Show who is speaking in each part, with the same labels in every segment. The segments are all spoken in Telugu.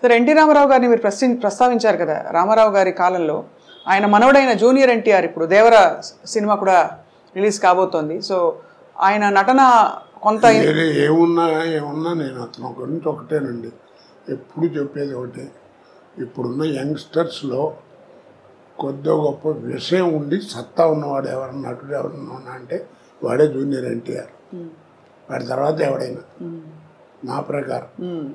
Speaker 1: సరే ఎన్టీ రామారావు గారిని మీరు ప్రశ్న ప్రస్తావించారు కదా రామారావు గారి కాలంలో ఆయన మనవడైన జూనియర్ ఎన్టీఆర్ ఇప్పుడు దేవర సినిమా కూడా రిలీజ్ కాబోతోంది సో ఆయన నటన కొంత
Speaker 2: వేరే ఏమున్నా ఏమున్నా నేను అతను గురించి ఒకటేనండి ఎప్పుడు చెప్పేది ఒకటే ఇప్పుడున్న యంగ్స్టర్స్లో కొద్దిగా గొప్ప విషయం ఉండి సత్తా ఉన్నవాడు ఎవరన్నా నటుడు ఎవరన్నా ఉన్నా అంటే వాడే జూనియర్ ఎన్టీఆర్ వాడి తర్వాత ఎవడైనా నా ప్రకారం
Speaker 1: మ్మ్.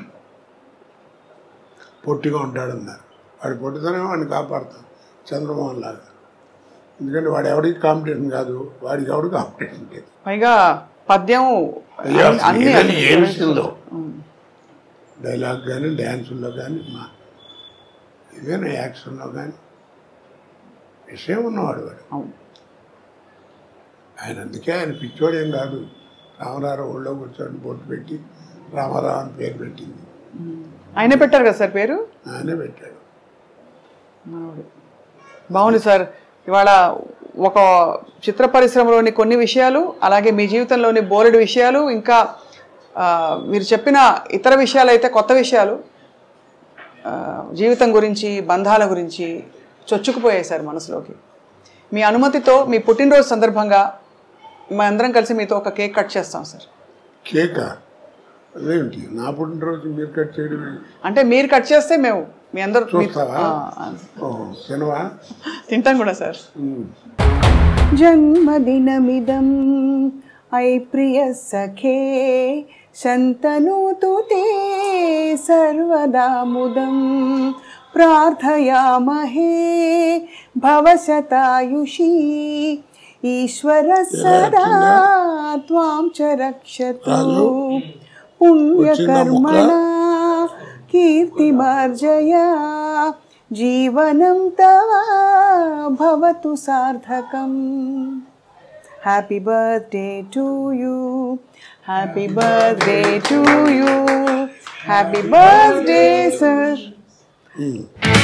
Speaker 2: పొట్టిగా ఉంటాడన్నారు వాడి పొట్టితనం వాడిని కాపాడుతాం చంద్రమోహన్ లాగా ఎందుకంటే వాడు ఎవరికి కాంపిటీషన్ కాదు వాడికి ఎవడు కాంపిటీషన్ లేదు
Speaker 1: పైగా పద్యం
Speaker 2: అయ్యో, అసలు
Speaker 1: అన్ని
Speaker 2: ఏదని
Speaker 1: అన్ని
Speaker 2: ఏ విషయంలో డైలాగ్ కానీ డ్యాన్సుల్లో కానీ మా ఏదైనా యాక్షన్లో కానీ విషయం ఉన్నవాడు వాడు
Speaker 1: అవును.
Speaker 2: ఆయన అందుకే ఆయన పిచ్చోడు ఏం కాదు రామారావు ఒళ్ళో కూర్చొని బొట్టు పెట్టి రామారావు అని పేరు పెట్టింది
Speaker 1: ఆయనే పెట్టారు కదా సార్ పేరు
Speaker 2: ఆయనే పెట్టాడు
Speaker 1: మనోడు. బాగుంది సార్ ఇవాళ ఒక చిత్ర పరిశ్రమలోని కొన్ని విషయాలు అలాగే మీ జీవితంలోని బోలెడు విషయాలు ఇంకా ఆ, మీరు చెప్పిన ఇతర విషయాలు అయితే కొత్త విషయాలు ఆ, జీవితం గురించి బంధాల గురించి చొచ్చుకుపోయాయి సార్ మనసులోకి మీ అనుమతితో మీ పుట్టినరోజు సందర్భంగా మా అందరం కలిసి మీతో ఒక కేక్ కట్ చేస్తాం సార్
Speaker 2: కేక అదేమిటి నా పుట్టినరోజు మీరు కట్ చేయడం ఏంటి?
Speaker 1: అంటే మీరు కట్ చేస్తే మేము మీ అందరూ మీ-
Speaker 2: చూస్తావా
Speaker 1: ఆ,
Speaker 2: ఓహో సినిమా
Speaker 1: తింటాం కూడా సార్
Speaker 2: ఉమ్.
Speaker 1: జన్మదినమిదం ఐ ప్రియ సఖే శంతనూతు తే సర్వదా ముదం ప్రార్థయామహే భవశతాయుషీ ఈశ్వర సదా త్వాం చ రక్షతు పుణ్యకర్మణ కీర్తిమార్జయ జీవనం తవ భవతు సార్థకం happy birthday to you happy birthday to you happy birthday sir
Speaker 2: um.